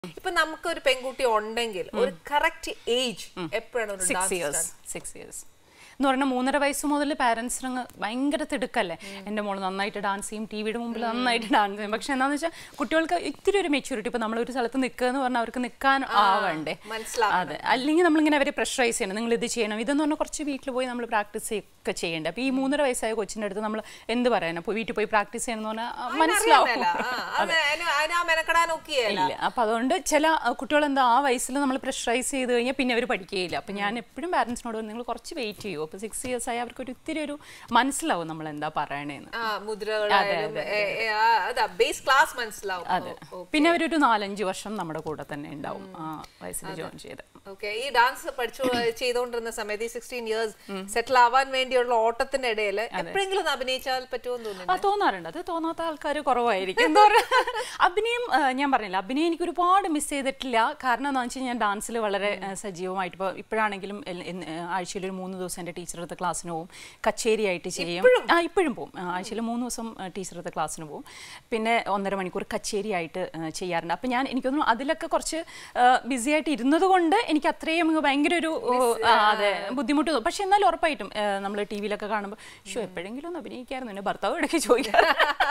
ഇപ്പൊ നമുക്ക് ഒരു പെൺകുട്ടി ഉണ്ടെങ്കിൽ ഒരു കറക്റ്റ് ഏജ് എപ്പോഴാണ് ഒരു six dance years six years എന്ന് പറഞ്ഞാൽ മൂന്നര വയസ്സ് മുതൽ പാരൻസിന് ഭയങ്കര തിടുക്കല്ലേ എൻ്റെ മോള് നന്നായിട്ട് ഡാൻസ് ചെയ്യും ടി വിയുടെ മുമ്പിൽ നന്നായിട്ട് ഡാൻസ് ചെയ്യും പക്ഷെ എന്താണെന്ന് വെച്ചാൽ കുട്ടികൾക്ക് ഇത്തിരി ഒരു മെച്യൂരിറ്റി ഇപ്പോൾ നമ്മളൊരു സ്ഥലത്ത് നിൽക്കുക എന്ന് പറഞ്ഞാൽ അവർക്ക് നിൽക്കാൻ ആവണ്ടേ മനസ്സിലാവും അതെ അല്ലെങ്കിൽ നമ്മളിങ്ങനെ അവരെ പ്രഷറൈസ് ചെയ്യണം നിങ്ങൾ ഇത് ചെയ്യണം ഇതെന്ന് പറഞ്ഞാൽ കുറച്ച് വീട്ടിൽ പോയി നമ്മൾ പ്രാക്ടീസ് ഒക്കെ ചെയ്യേണ്ടത് അപ്പോൾ ഈ മൂന്നര വയസ്സായ കൊച്ചിൻ്റെ അടുത്ത് നമ്മൾ എന്ത് പറയാനാ പോയി വീട്ടിൽ പോയി പ്രാക്ടീസ് ചെയ്യണം എന്ന് പറഞ്ഞാൽ മനസ്സിലാവും മെനക്കെടാനൊക്കെയല്ല ഇല്ല അപ്പൊ അതുകൊണ്ട് ചില കുട്ടികൾ എന്താ ആ വയസ്സിൽ നമ്മൾ പ്രഷറൈസ് ചെയ്ത് കഴിഞ്ഞാൽ പിന്നെ അവർ പഠിക്കുകയില്ല അപ്പൊ ഞാൻ എപ്പോഴും പാരന്റ്സിനോട് നിങ്ങൾ കുറച്ച് വെയിറ്റ് ചെയ്യൂ അപ്പൊ സിക്സ് ഇയേഴ്സ് ആയി അവർക്ക് ഒരു ഇത്തിരി ഒരു മനസ്സിലാവും നമ്മൾ എന്താ പറയണേന്ന് ആ മുദ്രകളായാലും അതാ ബേസ് ക്ലാസ് മനസ്സിലാവും അതെ പിന്നെ അവരൊരു നാലഞ്ച് വർഷം നമ്മുടെ കൂടെ തന്നെ ഉണ്ടാവും ആ വയസ്സിൽ ജോയിൻ ചെയ്ത് ഓക്കെ ഈ ഡാൻസ് പഠിച്ചു ചെയ്തുകൊണ്ടിരുന്ന സമയത്ത് ഈ സിക്സ്റ്റീൻ ഇയേഴ്സ് സെറ്റിൽ ആവാൻ വേണ്ടിയുള്ള ഓട്ടത്തിന്റെ ഇടയിൽ എപ്പോഴെങ്കിലും ഒന്ന് അഭിനയിച്ചാൽ പറ്റുമെന്ന് തോന്നുന്നു ആ തോന്നാറുണ്ട് അത് തോന്നാത്ത ആൾക്കാർ കുറവായിരിക്കും എന്താ പറയുക അഭിനയം ആ, ഞാൻ പറഞ്ഞില്ല അഭിനയം എനിക്ക് ഒരുപാട് മിസ് ചെയ്തിട്ടില്ല കാരണം എന്താണെന്ന് വെച്ചാൽ ഞാൻ ഡാൻസിൽ വളരെ ആ, സജീവമായിട്ട് ഇപ്പോൾ ഇപ്പോഴാണെങ്കിലും എൽ- എന്ന്, ആ, ആഴ്ചയിൽ ഒരു മൂന്ന് ദിവസം എൻ്റെ ടീച്ചറടുത്ത് ക്ലാസ്സിന് പോകും കച്ചേരിയായിട്ട് ചെയ്യും ആ ഇപ്പോഴും പോകും ആഴ്ചയിൽ മൂന്ന് ദിവസം ടീച്ചറടുത്ത് ക്ലാസ്സിന് പോകും പിന്നെ ഒന്നര മണിക്കൂർ കച്ചേരിയായിട്ട് ആ, ചെയ്യാറുണ്ട് അപ്പം ഞാൻ എനിക്കൊന്നും അതിലൊക്കെ കുറച്ച് ബിസി ആയിട്ട് ഇരുന്നത് കൊണ്ട് എനിക്ക് അത്രയും അങ്ങ് ഭയങ്കര ഒരു ആ, അതെ ബുദ്ധിമുട്ട് തോന്നും പക്ഷെ എന്നാലും ഉറപ്പായിട്ടും നമ്മൾ ടി വിയിലൊക്കെ കാണുമ്പോൾ ഷോ എപ്പോഴെങ്കിലും ഒന്ന് അഭിനയിക്കായിരുന്നു എൻ്റെ ഭർത്താവ് ഇടയ്ക്ക് ചോദിക്കാം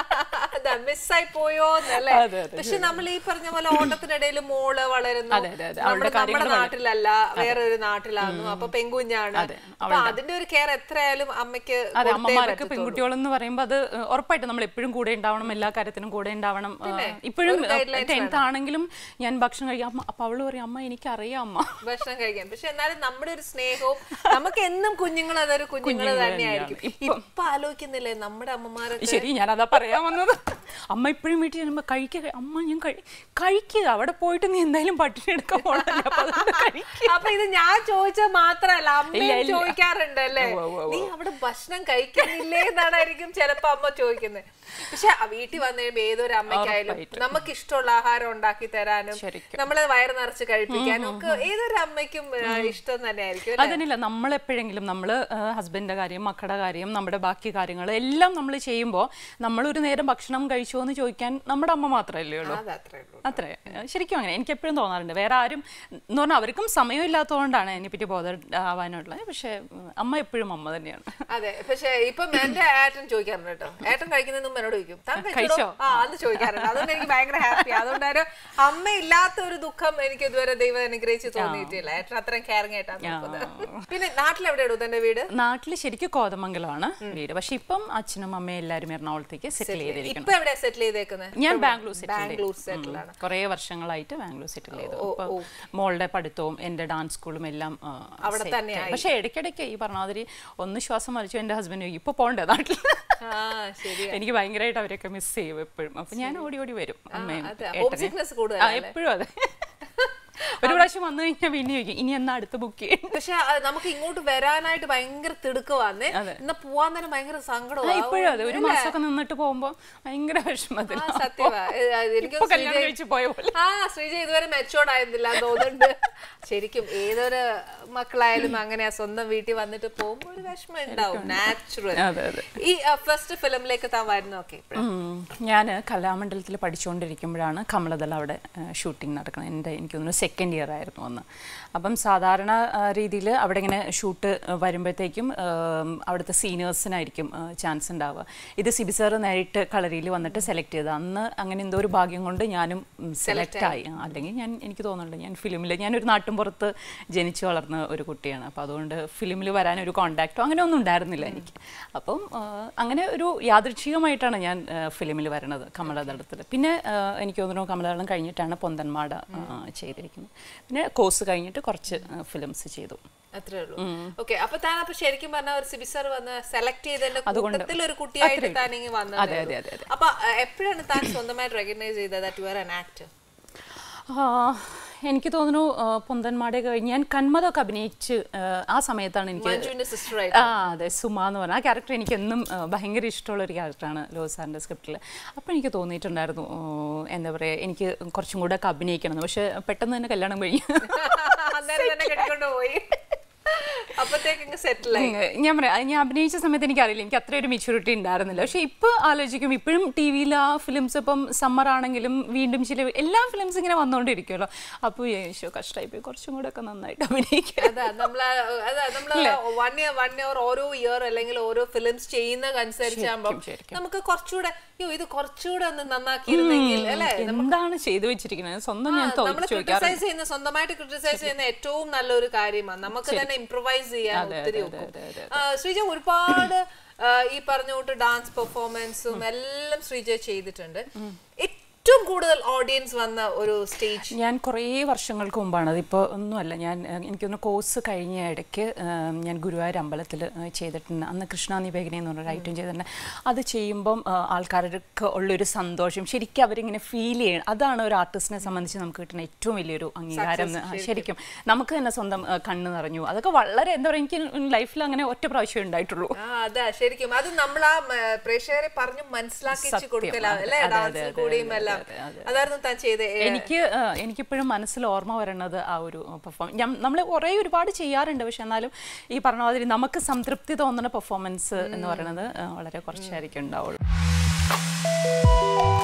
അതാ മിസ്സായി പോയോ എന്നല്ലേ അതെ, അതെ, പക്ഷെ നമ്മൾ ഈ പറഞ്ഞ പോലെ ഓട്ടത്തിനിടയിൽ മോള് വളരുന്നു അതെ, അതെ, അതെ. നമ്മുടെ അവളുടെ കാര്യങ്ങൾ നമ്മുടെ നാട്ടിലല്ല വേറൊരു നാട്ടിലായിരുന്നു അപ്പൊ പെൺകുഞ്ഞാണ് അപ്പൊ അതിന്റെ ഒരു കെയർ എത്രയായാലും അമ്മയ്ക്ക് അതെ കൊടുത്തേ അമ്മമാർക്ക് പറ്റത്തുള്ളൂ. പെൺകുട്ടികളെന്ന് പറയുമ്പോൾ അത് ഏഹ്, ഉറപ്പായിട്ടും നമ്മൾ എപ്പോഴും കൂടെ ഉണ്ടാവണം എല്ലാ കാര്യത്തിനും കൂടെ ഉണ്ടാവണം ഏഹ്, ഇപ്പോഴും ടെൻത്ത് ആണെങ്കിലും ഞാൻ ഭക്ഷണം കഴിക്കാം അമ്മ അപ്പൊ അവള് പറയും അമ്മ എനിക്കറിയാം അമ്മ ഭക്ഷണം കഴിക്കാൻ പക്ഷെ എന്നാലും നമ്മുടെ ഒരു സ്നേഹവും നമുക്ക് എന്നും കുഞ്ഞുങ്ങൾ അതൊരു കുഞ്ഞുങ്ങൾ തന്നെയായിരിക്കും ഇപ്പൊ ആലോചിക്കുന്നില്ലേ നമ്മുടെ അമ്മമാരൊക്കെ ശരി ഞാനതാ പറയാൻ വന്നത് അമ്മ ഇപ്പോഴും വീട്ടിൽ ചെല്ലുമ്പോൾ കഴിക്കുക അമ്മ ഞാൻ കഴി- കഴിക്കുക അവിടെ പോയിട്ട് നീ എന്തായാലും പട്ടിണി എടുക്കാൻ പോകണല്ലോ അപ്പൊ അതുകൊണ്ട് കഴിക്കുക അപ്പൊ ഇത് ഞാൻ ചോദിച്ചത് മാത്രല്ല ഇല്ല, അമ്മയും ഇല്ല. ചോദിക്കാറുണ്ട് അല്ലേ ഉവ്വ് ഉവ്വ് നീ അവിടെ ഭക്ഷണം കഴിക്കുന്നില്ലേ എന്നാണായിരിക്കും ചിലപ്പോ അമ്മ ചോദിക്കുന്നത് പക്ഷെ ആ വീട്ടിൽ വന്നു കഴിയുമ്പോ ഏതൊരു അമ്മയ്ക്കായാലും ഉറപ്പായിട്ടും. നമുക്ക് ഇഷ്ടമുള്ള ആഹാരം ഉണ്ടാക്കി തരാനും ശരിക്കും. നമ്മളെ വയറ് നിറച്ച് കഴിപ്പിക്കാനും ഒക്കെ ഏതൊരു അമ്മയ്ക്കും ആ, ഇഷ്ടം തന്നെയായിരിക്കും അല്ലേ? അതന്നെയല്ല നമ്മൾ എപ്പോഴെങ്കിലും നമ്മൾ ഹസ്ബൻഡിന്റെ കാര്യം മക്കളുടെ കാര്യം നമ്മുടെ ബാക്കി കാര്യങ്ങൾ എല്ലാം നമ്മൾ ചെയ്യുമ്പോൾ നമ്മളൊരു നേരം ഭക്ഷണം കഴിച്ചോ എന്ന് ചോദിക്കാൻ നമ്മുടെ അമ്മ മാത്രമല്ലേ ഉള്ളൂ അത് അത്രേ ഉള്ളൂ അത്രേ ശരിക്കും അങ്ങനെ എനിക്ക് എപ്പോഴും തോന്നാറുണ്ട് വേറെ ആരും എന്ന് പറഞ്ഞാൽ അവർക്കും സമയം ഇല്ലാത്തതുകൊണ്ടാണ് അതിനെപ്പറ്റി ബോധ ആവാനുള്ളത് പക്ഷേ ഉം, അമ്മ എപ്പോഴും അമ്മ തന്നെയാണ് അതെ പക്ഷെ ഇപ്പം എന്റെ ഏട്ടൻ ചോദിക്കാറുണ്ട് കേട്ടോ ഏട്ടൻ കഴിക്കുന്നതിന് മുമ്പ് എന്നോട് ചോദിക്കും താൻ കഴിച്ചോ കഴിച്ചോ? ആ അത് ചോദിക്കാറുണ്ട് അതുകൊണ്ട് എനിക്ക് ഭയങ്കര ഹാപ്പി അതുകൊണ്ടൊരു അമ്മ ഇല്ലാത്ത ഒരു ദുഃഖം എനിക്ക് ഇതുവരെ ദൈവം അനുഗ്രഹിച്ച് തോന്നിയിട്ടില്ല ഏട്ടൻ അത്രയും കെയറിങ് ആയിട്ടാണ് നോക്കുന്നത് പിന്നെ നാട്ടിൽ എവിടെയാണോ തന്റെ വീട് നാട്ടിൽ ശരിക്കും കോതമംഗലമാണ് വീട് പക്ഷെ ഇപ്പം അച്ഛനും അമ്മയും എല്ലാവരും എറണാകുളത്തേക്ക് സെറ്റിൽ ചെയ്തിരിക്കണം ഇപ്പൊ എവിടെയാ സെറ്റിൽ ചെയ്തേക്കുന്നത് ഞാൻ ബാംഗ്ലൂർ സെറ്റിൽ ബാംഗ്ലൂർ സെറ്റിൽ ആണ് കുറേ വർഷങ്ങളായിട്ട് ബാംഗ്ലൂർ സെറ്റിൽ ചെയ്തു ഇപ്പൊ മോളുടെ പഠിത്തവും എൻ്റെ ഡാൻസ് സ്കൂളും എല്ലാം ആ, അവിടെ set തന്നെയായി. ആയി. പക്ഷെ ഇടയ്ക്കിടയ്ക്ക് ഈ പറഞ്ഞ മാതിരി ഒന്ന് ശ്വാസം വലിച്ചു എൻ്റെ ഹസ്ബൻഡ് ഇപ്പൊ പോണ്ടേ നാട്ടിൽ ആ ശരി എനിക്ക് ഭയങ്കരമായിട്ട് അവരൊക്കെ മിസ് ചെയ്യും എപ്പോഴും അപ്പൊ ഞാൻ ഓടി ഓടി വരും അമ്മയും അതെ ഏട്ടനെയും. ഹോം സിക്നസ് ആ, കൂടുതലാണ് എപ്പോഴും അതെ ഒരു പ്രാവശ്യം വന്നു കഴിഞ്ഞാൽ പിന്നെ ചോദിക്കും ഇനി എന്നാ അടുത്ത് ബുക്ക് ചെയ്യും പക്ഷെ അത് നമുക്ക് ഇങ്ങോട്ട് വരാനായിട്ട് ഭയങ്കര തിടുക്കമാന്നേ അതെ. എന്നാ പോവാൻ തന്നെ ഭയങ്കര ആ, സങ്കടമാണ് ഇപ്പോഴും അതെ ഒരു മാസമൊക്കെ നിന്നിട്ട് പോകുമ്പോ ഭയങ്കര വിഷമത്തില ആ, സത്യമാ. ഏ, അത് എനിക്ക് ഇപ്പൊ തോന്നുന്നു കല്യാണം ശ്രീജയ്- കഴിച്ച് പോയ പോലെ ആ ശ്രീജ ഇതുവരെ മെച്ചോർഡ് ആയിരുന്നില്ല തോന്നുന്നുണ്ട് ശരിക്കും ഏതൊരു മക്കളായാലും അങ്ങനെയാ സ്വന്തം വീട്ടിൽ വന്നിട്ട് പോകുമ്പോൾ ഒരു വിഷമം ഉണ്ടാവും നാച്ചുറൽ അതെ അതെ ഈ ഫസ്റ്റ് ഫിലിമിലേക്ക് താൻ വരുന്നൊക്കെ ഞാൻ കലാമണ്ഡലത്തിൽ പഠിച്ചുകൊണ്ടിരിക്കുമ്പോഴാണ് കമലദൾ അവിടെ ഷൂട്ടിംഗ് നടക്കുന്നത് എൻ്റെ എനിക്ക് തോന്നുന്നു സെക്കൻഡ് ഇയർ ആയിരുന്നു അന്ന് അപ്പം സാധാരണ രീതിയിൽ അവിടെ ഇങ്ങനെ ഷൂട്ട് വരുമ്പോഴത്തേക്കും ആം, അവിടുത്തെ സീനിയേഴ്സിനായിരിക്കും ചാൻസ് ഉണ്ടാവുക ഇത് സിബി സാറ് നേരിട്ട് കളരിയിൽ വന്നിട്ട് സെലക്ട് ചെയ്ത് അന്ന് അങ്ങനെ എന്തോ ഒരു ഭാഗ്യം കൊണ്ട് ഞാനും സെലക്ട് ആയി ആ, അല്ലെങ്കിൽ ഞാൻ എനിക്ക് തോന്നുന്നുണ്ട് ഞാൻ ഫിലിമിൽ ഞാനൊരു നാട്ടും പുറത്ത് ജനിച്ചു വളർന്ന ഒരു കുട്ടിയാണ് അപ്പോൾ അതുകൊണ്ട് ഫിലിമിൽ വരാൻ ഒരു കോണ്ടാക്റ്റോ അങ്ങനെ ഒന്നും ഉണ്ടായിരുന്നില്ല എനിക്ക് അപ്പം ആ, അങ്ങനെ ഒരു യാദൃച്ഛികമായിട്ടാണ് ഞാൻ ഫിലിമിൽ വരണത് കമലദളത്തിൽ പിന്നെ ആ, എനിക്ക് തോന്നുന്നു കമലദളം കഴിഞ്ഞിട്ടാണ് പൊന്തന്മാട ആ, ചെയ്തിരിക്കുന്നത് പിന്നെ കോഴ്സ് കഴിഞ്ഞിട്ട് കുറച്ച് ഫിലിംസ് ചെയ്തു അത്രേ ഉള്ളൂ ഓക്കെ അപ്പൊ താൻ അപ്പൊ ശരിക്കും പറഞ്ഞ ഒരു സിബി സാർ വന്ന് സെലക്ട് ചെയ്തതിന്റെ അതുകൊണ്ട് കൂട്ടത്തിൽ ഒരു കുട്ടിയായിട്ട് അത്രേ താൻ ഇങ്ങനെ അതെ, അതെ, വന്നത് അതെ, അതെ. അപ്പൊ അഹ്, എപ്പോഴാണ് താൻ സ്വന്തമായിട്ട് റെക്കഗ്നൈസ് ചെയ്തത് that you are an actor ആ, എനിക്ക് തോന്നുന്നു ആ, പൊന്തന്മാടെ കഴിഞ്ഞ് ഞാൻ കന്മതൊക്കെ അഭിനയിച്ച് ആ, ആ സമയത്താണ് എനിക്ക് മഞ്ജുവിന്റെ സിസ്റ്റർ ആയിട്ട് ആ അതെ സുമ എന്ന് പറഞ്ഞ ആ ക്യാരക്ടർ എനിക്ക് എന്നും ആ, ഭയങ്കര ഇഷ്ടമുള്ള ഒരു ക്യാരക്ടറാണ് ലോസ് സാറിൻ്റെ സ്ക്രിപ്റ്റിൽ അപ്പോൾ എനിക്ക് തോന്നിയിട്ടുണ്ടായിരുന്നു ഓ, എന്താ പറയുക എനിക്ക് കുറച്ചും കൂടെ ഒക്കെ അഭിനയിക്കണം എന്ന് പക്ഷേ പെട്ടെന്ന് തന്നെ കല്യാണം കഴിഞ്ഞു അന്നേരം തന്നെ കെട്ടിക്കൊണ്ട് പോയി അപ്പത്തേക്ക് സെറ്റിൽ ആയി ഉം, ഞാൻ പറയാം ഞാൻ അഭിനയിച്ച സമയത്ത് എനിക്കറിയില്ല എനിക്ക് അത്ര ഒരു മെച്യൂരിറ്റി ഉണ്ടായിരുന്നില്ല പക്ഷെ ഇപ്പൊ ആലോചിക്കും ഇപ്പോഴും ടി വിയിൽ ആ ഫിലിംസ് ഇപ്പം സമ്മർ ആണെങ്കിലും വീണ്ടും ചില എല്ലാ ഫിലിംസ് ഇങ്ങനെ വന്നുകൊണ്ടിരിക്കുമല്ലോ അപ്പോൾ യേശോ കഷ്ടമായി പോയി കുറച്ചും കൂടെ ഒക്കെ നന്നായിട്ട് അഭിനയിക്കാം അതാ നമ്മള് അതാ നമ്മള് വൺ ഇയർ വൺ ഇയർ ഓരോ ഇയർ അല്ലെങ്കിൽ ഓരോ ഫിലിംസ് ചെയ്യുന്നതനുസരിച്ചാകുമ്പോൾ ശരിക്കും. നമുക്ക് കുറച്ചുകൂടെ അയ്യോ ഇത് കുറച്ചുകൂടെ ഒന്ന് നന്നാക്കിയിരുന്നെങ്കിൽ അല്ലേ എന്താണ് ചെയ്തു വെച്ചിരിക്കുന്നത് സ്വന്തം ഞാൻ നമ്മൾ ചോദിക്കാറ് ക്രിട്ടിസൈസ് ചെയ്യുന്ന സ്വന്തമായിട്ട് ക്രിട്ടിസൈസ് ചെയ്യുന്ന ഏറ്റവും നല്ലൊരു കാര്യമാണ് നമുക്ക് തന്നെ ഇംപ്രവൈസ് ചെയ്യാൻ അതെ, ഒത്തിരി അതെ, ഒക്കും അതെ, ആ, ശ്രീജ ഒരുപാട് ആ, ഈ പറഞ്ഞ കൂട്ട് ഡാൻസ് പെർഫോമൻസും എല്ലാം ശ്രീജ ചെയ്തിട്ടുണ്ട് ഏറ്റവും കൂടുതൽ ഓഡിയൻസ് വന്ന ഒരു സ്റ്റേജ് ഞാൻ കുറേ വർഷങ്ങൾക്ക് മുമ്പാണ് അതിപ്പോൾ ഒന്നുമല്ല ഞാൻ ഏഹ്, എനിക്കൊന്ന് കോഴ്സ് കഴിഞ്ഞ ഇടയ്ക്ക് ഏഹ്, ഞാൻ ഗുരുവായൂർ അമ്പലത്തിൽ ഏഹ്, ചെയ്തിട്ടുണ്ട് അന്ന് കൃഷ്ണ നിവേദന എന്ന് പറഞ്ഞൊരു ഐറ്റം ചെയ്തിട്ടുണ്ട് അത് ചെയ്യുമ്പം ഏഹ്, ആൾക്കാർക്ക് ഉള്ളൊരു സന്തോഷം ശരിക്കും അവരിങ്ങനെ ഫീൽ ചെയ്യണം അതാണ് ഒരു ആർട്ടിസ്റ്റിനെ സംബന്ധിച്ച് നമുക്ക് കിട്ടുന്ന ഏറ്റവും വലിയൊരു അംഗീകാരം എന്ന്. ആ, ശരിക്കും നമുക്ക് തന്നെ സ്വന്തം ഏഹ്, കണ്ണ് നിറഞ്ഞു അതൊക്കെ വളരെ എന്താ പറയുക എനിക്ക് ലൈഫിൽ അങ്ങനെ ഒറ്റ പ്രാവശ്യം ഉണ്ടായിട്ടുള്ളൂ ആ അതാ ശരിക്കും അത് നമ്മൾ ആ മ, പ്രേക്ഷകരെ പറഞ്ഞു മനസ്സിലാക്കിച്ച് സത്യം, കൊടുക്കല അതെ, അല്ലേ അതെ, ഡാൻസിൽ അതെ, കൂടിയും അതെ, എല്ലാം അതെ, അതെ. അതായിരുന്നു താൻ ചെയ്ത എനിക്ക് ആ, എനിക്കിപ്പോഴും മനസ്സിൽ ഓർമ്മ വരണത് ആ ഒരു പെർഫോമൻസ് ഞാൻ നമ്മൾ കുറേ ഒരുപാട് ചെയ്യാറുണ്ട് പക്ഷെ എന്നാലും ഈ പറഞ്ഞ മാതിരി നമുക്ക് സംതൃപ്തി തോന്നുന്ന പെർഫോമൻസ് എന്ന് പറയുന്നത് ആ, വളരെ കുറച്ചായിരിക്കും ഉണ്ടാവുള്ളൂ